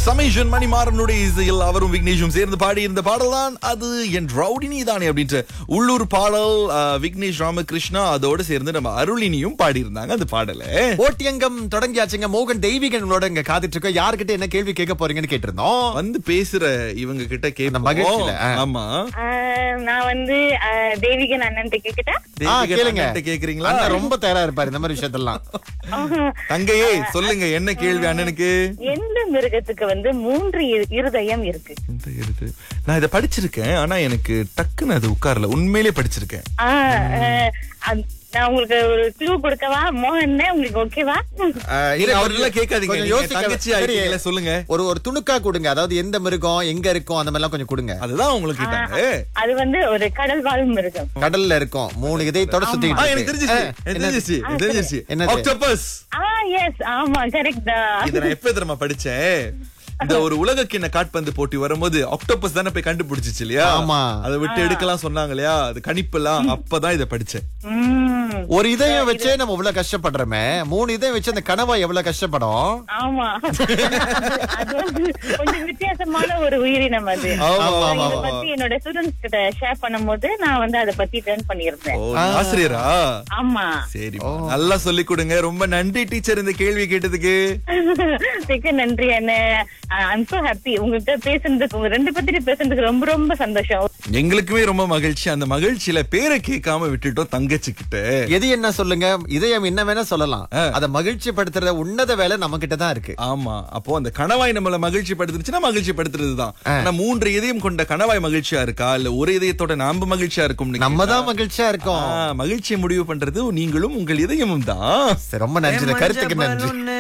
சமீஷன் மணிமாறனுடைய இசையில் அவரும் விக்னேஷும் சேர்ந்து பாடி இருந்த பாடல் தான் அது என் ரவுடினி தானே அப்படின்ற உள்ளூர் பாடல் அஹ், விக்னேஷ் ராமகிருஷ்ணா அதோட சேர்ந்து நம்ம அருளினியும் பாடி இருந்தாங்க அந்த பாடலை ஓட்டியங்கம் தொடங்கியாச்சுங்க மோகன் தெய்வீகனோட இங்க காத்துட்டு இருக்கோம் யார்கிட்ட என்ன கேள்வி கேட்க போறீங்கன்னு கேட்டிருந்தோம் வந்து பேசுற இவங்க கிட்ட அந்த மகிழ்ச்சியில, கேட்போம் ஆ. ஆமா ஆஹ் நான் வந்து ஆஹ் தேவிகன் அண்ணன் கேக்குட்டா ஆ, தேவிகா கேளுங்க அண்ணன்ட்ட கேக்குறீங்களா அண்ணன் ரொம்ப தயாரா இருப்பாரு இந்த மாதிரி விஷயத்தெல்லாம் தங்கையே சொல்லுங்க என்ன கேள்வி அண்ணனுக்கு எந்த மிருகத்துக்கு வந்து மூன்று இரு- இருதயம் இருக்கு இந்த இருக்கு. நான் இதை படிச்சிருக்கேன் ஆனா எனக்கு டக்குன்னு அது உட்கார்ல உண்மையிலே படிச்சிருக்கேன் ஆஹ் ஆஹ் அது- நான் உங்களுக்கு ஒரு க்ளூ கொடுக்கவா மோகன் உங்களுக்கு ஓகேவா ஆஹ் இல்ல இரு, அவரெல்லாம் கேட்காதீங்க கொஞ்சம் நீங்க யோசிக்க தங்கச்சி சரி. ஆயிட்டீங்களே, சொல்லுங்க ஒரு ஒரு துணுக்கா கொடுங்க அதாவது எந்த மிருகம் எங்க இருக்கும் அந்த மாதிரி எல்லாம் கொஞ்சம் கொடுங்க அதுதான் உங்களுக்கு கேட்டாங்க அது வந்து ஒரு கடல் வாழ் மிருகம் கடல்ல இருக்கும் மூணு இதயத்தோட ஆ, சுத்திட்டு எனக்கு தெரிஞ்சிச்சு எனக்கு தெரிஞ்சிச்சு எனக்கு தெரிஞ்சிச்சு என்னது? ஆக்டோபஸ் ஆ எஸ் ஆமா கரெக்ட் தான் இத நான் எப்ப தெரியுமா படிச்சேன் இந்த ஒரு உலக கிண்ண காட்பந்து போட்டி வரும்போது ஆக்டோபஸ் தானே போய் கண்டுபிடிச்சிச்சு இல்லையா ஆமா. அதை விட்டு எடுக்கலாம் சொன்னாங்க இல்லையா அது கணிப்பெல்லாம் அப்பதான் இத படிச்சேன் உம் ஒரு இதயம் வச்சே நம்ம இவ்வளவு கஷ்டப்படுறோமே மூணு இதயம் வச்சு அந்த கனவா எவ்வளவு கஷ்டப்படும் ஆமா அது வந்து கொஞ்சம் வித்தியாசமான ஒரு உயிரினம் அது ஆமா, ஆமா, இத ஆமா. பத்தி என்னோட ஸ்டூடெண்ட்ஸ் கிட்ட ஷேர் பண்ணும்போது நான் வந்து அதை பத்தி டர்ன் ஓ பண்ணியிருந்தேன் நீ ஆசிரியரா ஆமா சரி நல்லா சொல்லி கொடுங்க ரொம்ப நன்றி டீச்சர் இந்த கேள்வி கேட்டதுக்கு மிக்க நன்றி என்ன ஐம் சோ ஹாப்பி உங்ககிட்ட பேசுனதுக்கு உங்க ரெண்டு பத்திட்டு பேசுனதுக்கு ரொம்ப ரொம்ப சந்தோஷம் எங்களுக்குமே ரொம்ப மகிழ்ச்சி அந்த மகிழ்ச்சியில பேரை கேட்காம விட்டுட்டோம் தங்கச்சி கிட்ட எது என்ன சொல்லுங்க இதயம் என்ன வேணா சொல்லலாம் அத மகிழ்ச்சி படுத்துற உன்னத வேலை நம்ம கிட்ட தான் இருக்கு ஆமா அப்போ அந்த கணவாய் நம்மள மகிழ்ச்சி படுத்துருச்சுன்னா மகிழ்ச்சி படுத்துறதுதான் ஆனா மூன்று இதயம் கொண்ட கணவாய் மகிழ்ச்சியா இருக்கா இல்ல ஒரு இதயத்தோட நாம மகிழ்ச்சியா இருக்கும் நம்ம தான் மகிழ்ச்சியா இருக்கோம் மகிழ்ச்சியை முடிவு பண்றது நீங்களும் உங்கள் இதயமும் தான் சரி, ரொம்ப நன்றி இந்த கருத்துக்கு நன்றி